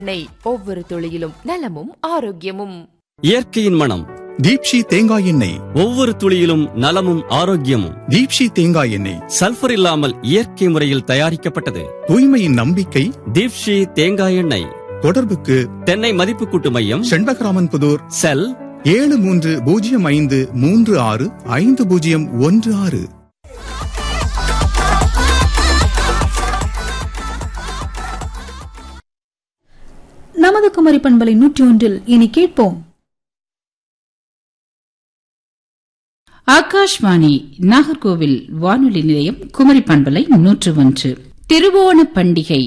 எண்ணெய் ஒவ்வொரு துளியிலும் நலமும் ஆரோக்கியமும் இயற்கையின் மனம் தீப்ஷி தேங்காய் எண்ணெய் ஒவ்வொரு துளியிலும் நலமும் ஆரோக்கியமும் தீப்ஷி தேங்காய் எண்ணெய் சல்பர் இல்லாமல் இயற்கை முறையில் தயாரிக்கப்பட்டது தூய்மையின் நம்பிக்கை தீப்ஷி தேங்காய் எண்ணெய் தொடர்புக்கு தென்னை மதிப்பு கூட்டு மையம் செண்பகராமன் புதூர் செல் ஏழு மூன்று பூஜ்ஜியம் ஐந்து மூன்று ஆறு ஐந்து பூஜ்ஜியம் ஒன்று ஆறு நமது குமரி பண்பலை நூற்றி ஒன்றில் இனி கேட்போம் ஆகாஷ்வாணி நாகர்கோவில் வானொலி நிலையம் குமரி பண்பலை நூற்று ஒன்று திருவோண பண்டிகை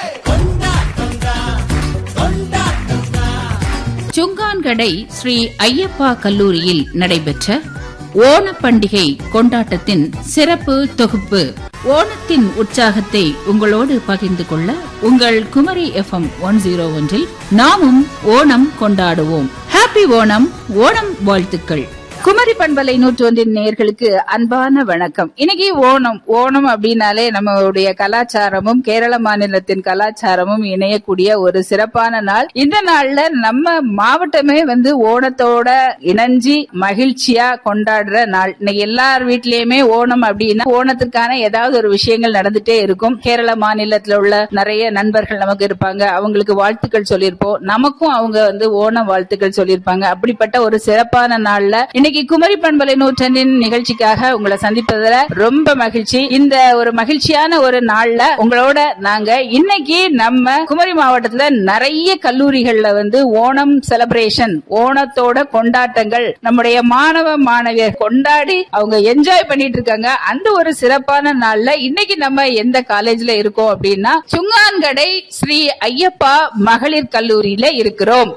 சுங்கான்கடை ஸ்ரீ ஐயப்பா கல்லூரியில் நடைபெற்ற ஓண பண்டிகை கொண்டாட்டத்தின் சிறப்பு தொகுப்பு ஓணத்தின் உற்சாகத்தை உங்களோடு பகிர்ந்து கொள்ள உங்கள் குமரி எஃப்எம் ஒன் ஜீரோ ஒன்றில் நாமும் ஓணம் கொண்டாடுவோம் ஹாப்பி ஓணம் ஓணம் வாழ்த்துக்கள் குமரி பண்பலை நூற்றொன்றின் நேயர்களுக்கு அன்பான வணக்கம் இன்னைக்கு ஓணம் ஓணம் அப்படின்னாலே நம்மளுடைய கலாச்சாரமும் கேரள மாநிலத்தின் கலாச்சாரமும் இணையக்கூடிய ஒரு சிறப்பான நாள் இந்த நாள்ல நம்ம மாவட்டமே வந்து ஓணத்தோட இணைஞ்சி மகிழ்ச்சியா கொண்டாடுற நாள் இன்னைக்கு எல்லார் வீட்லயுமே ஓணம் அப்படின்னா ஓணத்துக்கான ஏதாவது ஒரு விஷயங்கள் நடந்துட்டே இருக்கும் கேரள மாநிலத்துல உள்ள நிறைய நண்பர்கள் நமக்கு இருப்பாங்க அவங்களுக்கு வாழ்த்துக்கள் சொல்லியிருப்போம் நமக்கும் அவங்க வந்து ஓணம் வாழ்த்துக்கள் சொல்லியிருப்பாங்க அப்படிப்பட்ட ஒரு சிறப்பான நாள்ல இன்னைக்கு குமரி பண்பலை நூற்றண்டின் நிகழ்ச்சிக்காக உங்களை சந்திப்பதுல ரொம்ப மகிழ்ச்சி இந்த ஒரு மகிழ்ச்சியான ஒரு நாள்ல உங்களோட நாங்க இன்னைக்கு நம்ம குமரி மாவட்டத்துல நிறைய கல்லூரிகள்ல வந்து ஓணம் செலிப்ரேஷன் ஓணத்தோட கொண்டாட்டங்கள் நம்முடைய மாணவ மாணவியர் கொண்டாடி அவங்க என்ஜாய் பண்ணிட்டு இருக்காங்க அந்த ஒரு சிறப்பான நாள்ல இன்னைக்கு நம்ம எந்த காலேஜ்ல இருக்கோம் அப்படின்னா சுங்கான்கடை ஸ்ரீ ஐயப்பா மகளிர் கல்லூரியில இருக்கிறோம்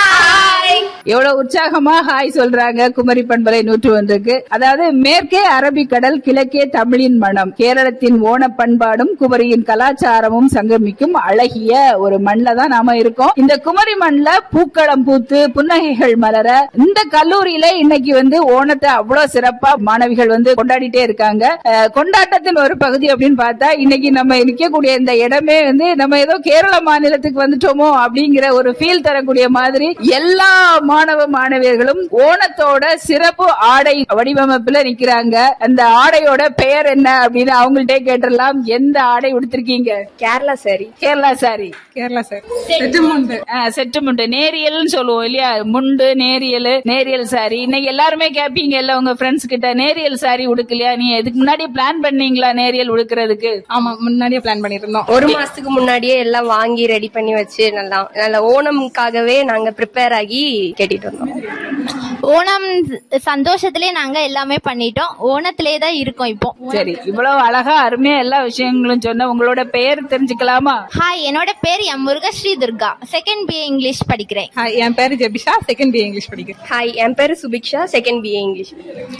எவ்வளவு உற்சாகமா ஹாய் சொல்றாங்க குமரி பண்பலை நூற்று ஒன்றுக்கு அதாவது மேற்கே அரபிக்கடல் கிழக்கே தமிழின் மனம் கேரளத்தின் ஓண பண்பாடும் குமரியின் கலாச்சாரமும் சங்கமிக்கும் அழகிய ஒரு மண்ல தான் நாம இருக்கோம் இந்த குமரி மண்ல பூக்களம் பூத்து புன்னகைகள் மலர இந்த கல்லூரியில இன்னைக்கு வந்து ஓணத்தை அவ்வளவு சிறப்பா மாணவிகள் வந்து கொண்டாடிட்டே இருக்காங்க அஹ், கொண்டாட்டத்தின் ஒரு பகுதி அப்படின்னு பார்த்தா இன்னைக்கு நம்ம நிக்கக்கூடிய இந்த இடமே வந்து நம்ம ஏதோ கேரள மாநிலத்துக்கு வந்துட்டோமோ அப்படிங்கிற ஒரு ஃபீல் தரக்கூடிய மாதிரி எல்லா மாணவ மாணவியர்களும் ஓணத்தோட சிறப்பு ஆடை வடிவமைப்புல நிக்கிறாங்க அந்த ஆடையோட பெயர் என்ன அப்படின்னு அவங்கள்ட்ட கேட்டுடலாம் எந்த ஆடை உடுத்திருக்கீங்க கேரளா சாரி கேரளா சாரி கேரளா சாரி செட்டு முண்டு செட்டு முண்டு நேரியல்னு சொல்லுவோம் இல்லையா முண்டு நேரியல் நேரியல் சாரி இன்னைக்கு எல்லாருமே கேப்பீங்க இல்ல உங்க ஃப்ரெண்ட்ஸ் கிட்ட நேரியல் சாரி உடுக்கலையா நீ இதுக்கு முன்னாடி பிளான் பண்ணீங்களா நேரியல் உடுக்கிறதுக்கு ஆமா முன்னாடியே பிளான் பண்ணிருந்தோம் ஒரு மாசத்துக்கு முன்னாடியே எல்லாம் வாங்கி ரெடி பண்ணி வச்சு நல்லா நல்ல ஓணம்காகவே நாங்க ப்ரிப்பேர் ஆகி கேட்டிட்டு வந்தோம் ஓணம் சந்தோஷத்திலே நாங்க எல்லாமே பண்ணிட்டோம் ஓணத்திலே தான் இருக்கோம் இப்போ சரி இவ்வளவு அழகா அருமையா எல்லா விஷயங்களும் சொன்ன உங்களோட பெயர் தெரிஞ்சுக்கலாமா ஹாய் என்னோட பேர் M Murugashree Durga second BA English படிக்கிறேன் ஹாய் என் பேரு ஜெபிஷா செகண்ட் பிஏ இங்கிலீஷ் படிக்கிறேன் ஹாய் என் பேரு சுபிக்ஷா செகண்ட் பிஏ இங்கிலீஷ்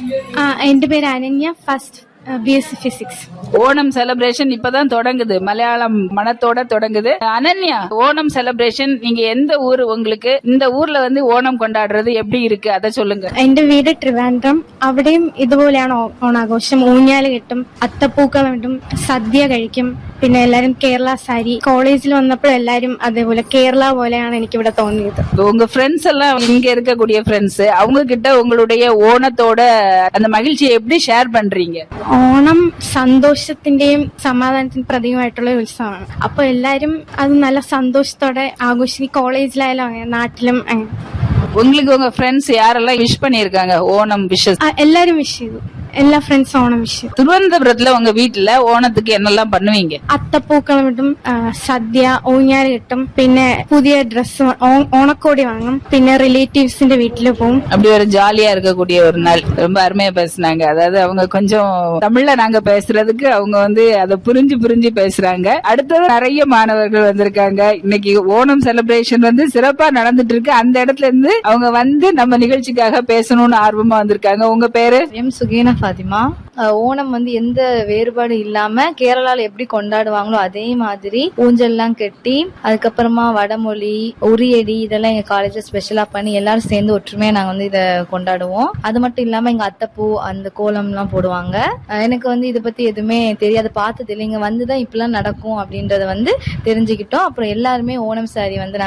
என் பேர் Ananya first BSc physics Onam celebration இப்பதான் தொடங்குது மலையாளம் மனத்தோட தொடங்குது அனன்யா ஓணம் செலிப்ரேஷன் நீங்க எந்த ஊர் உங்களுக்கு இந்த ஊர்ல வந்து ஓணம் கொண்டாடுறது எப்படி இருக்கு அதை சொல்லுங்க എന്റെ വീട് ട്രിവാൻഡ്രം അവിടെയും ഇതുപോലെയാണ് ഓ- ഓണാഘോഷം ഊഞ്ഞാല് കിട്ടും അത്തപ്പൂക്കളം കിട്ടും സദ്യ കഴിക്കും പിന്നെ എല്ലാരും കേരള സാരി കോളേജിൽ വന്നപ്പോൾ എല്ലാരും അതേപോലെ കേരള പോലെയാണ് എനിക്കിവിടെ തോന്നിയത് உங்க ஃப்ரெண்ட்ஸ் எல்லாம் இங்க இருக்கக்கூடிய ஃப்ரெண்ட்ஸ் அவங்க கிட்ட உங்களுடைய ஓணத்தோட அந்த மகிழ்ச்சியை எப்படி ஷேர் பண்றீங்க ഓണം സന്തോഷത്തിന്റെയും സമാധാനത്തിന്റെയും പ്രതീകമായിട്ടുള്ള ഒരു ഉത്സവമാണ് അപ്പൊ എല്ലാരും അത് നല്ല സന്തോഷത്തോടെ ആഘോഷിക്കും കോളേജിലായാലും അങ്ങനെ നാട്ടിലും അങ്ങനെ உங்களுக்கு உங்க ஃப்ரெண்ட்ஸ் யாரெல்லாம் விஷ் பண்ணிருக்காங்க ஓணம் விஷஸ் ആ, എല്ലാരും വിഷ് ചെയ്തു എല്ലാ ഫ്രണ്ട്സും ഓണം വിഷ് ചെയ്തു திருவனந்தபுரத்துல உங்க வீட்டுல ஓணத்துக்கு என்னெல்லாம் பண்ணுவீங்க അത്തപ്പൂക്കളം കിട്ടും ആ, സദ്യ ഊഞ്ഞാല് കിട്ടും പിന്നെ പുതിയ ഡ്രസ്സ് ഓണക്കോടി വാങ്ങും പിന്നെ റിലേറ്റീവ്സിന്റെ വീട്ടിൽ പോകും அப்படி ஒரு ஜாலியா இருக்கக்கூடிய ஒரு நாள் ரொம்ப அருமையா பேசுனாங்க அதாவது அவங்க கொஞ்சம் தமிழ்ல நாங்க பேசுறதுக்கு அவங்க வந்து அதை புரிஞ்சு புரிஞ்சு பேசுறாங்க அடுத்தது நிறைய மாணவர்கள் வந்திருக்காங்க இன்னைக்கு ஓணம் செலிப்ரேஷன் வந்து சிறப்பா நடந்துட்டு இருக்கு அந்த இடத்துல இருந்து அவங்க வந்து நம்ம நிகழ்ச்சிக்காக பேசணும்னு ஆர்வமா வந்திருக்காங்க உங்க பேரு എം സുഗീന ஃபாத்திமா அஹ் ஓணம் வந்து எந்த வேறுபாடு இல்லாம கேரளால எப்படி கொண்டாடுவாங்களோ அதே மாதிரி ஊஞ்சல்லாம் கட்டி அதுக்கப்புறமா வடமொழி உரியடி இதெல்லாம் எங்க காலேஜ்ல ஸ்பெஷலா பண்ணி எல்லாரும் சேர்ந்து ஒற்றுமையா நாங்க வந்து இத கொண்டாடுவோம் அது மட்டும் இல்லாம எங்க அத்தைப்பூ அந்த கோலம் எல்லாம் போடுவாங்க அஹ் எனக்கு வந்து இதை பத்தி எதுவுமே தெரியாது பார்த்தது இல்லை இங்க வந்துதான் இப்படிலாம் நடக்கும் அப்படின்றத வந்து தெரிஞ்சுக்கிட்டோம் அப்புறம் எல்லாருமே ஓணம் சாரி வந்து நாங்க